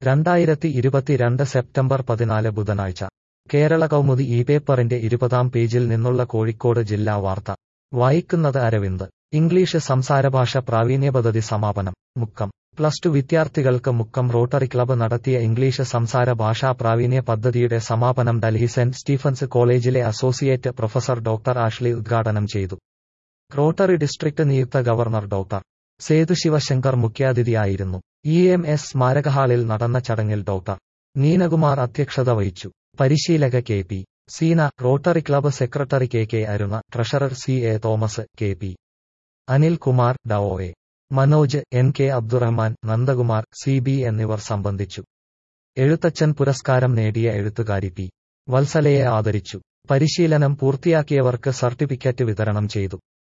രണ്ടായിരത്തി ഇരുപത്തിരണ്ട് സെപ്റ്റംബർ പതിനാല് ബുധനാഴ്ച കേരള കൗമുദി ഈ പേപ്പറിന്റെ ഇരുപതാം പേജിൽ നിന്നുള്ള കോഴിക്കോട് ജില്ലാ വാർത്ത വായിക്കുന്നത് അരവിന്ദ് ഇംഗ്ലീഷ് സംസാരഭാഷ പ്രാവീണ്യ പദ്ധതി സമാപനം മുക്കം പ്ലസ് ടു വിദ്യാർത്ഥികൾക്ക് മുക്കം റോട്ടറി ക്ലബ്ബ് നടത്തിയ ഇംഗ്ലീഷ് സംസാര ഭാഷാ പ്രാവീണ്യ പദ്ധതിയുടെ സമാപനം ഡൽഹി സെന്റ് സ്റ്റീഫൻസ് കോളേജിലെ അസോസിയേറ്റ് പ്രൊഫസർ ഡോക്ടർ ആഷ്ലി ഉദ്ഘാടനം ചെയ്തു റോട്ടറി ഡിസ്ട്രിക്ട് നിയുക്ത ഗവർണർ ഡോക്ടർ സേതു ശിവശങ്കർ മുഖ്യാതിഥിയായിരുന്നു ഇ എം എസ് സ്മാരക ഹാളിൽ നടന്ന ചടങ്ങിൽ ഡോക്ടർ നീനകുമാർ അധ്യക്ഷത വഹിച്ചു പരിശീലക K P Seena Rotary club secretary K K Aruna treasurer C A Thomas K P Anil Kumar ഡോ A Manoj N K Abdurahman Nandakumar C B എന്നിവർ സംബന്ധിച്ചു എഴുത്തച്ഛൻ പുരസ്കാരം നേടിയ എഴുത്തുകാരി പി വത്സലയെ ആദരിച്ചു പരിശീലനം പൂർത്തിയാക്കിയവർക്ക് സർട്ടിഫിക്കറ്റ് വിതരണം ചെയ്തു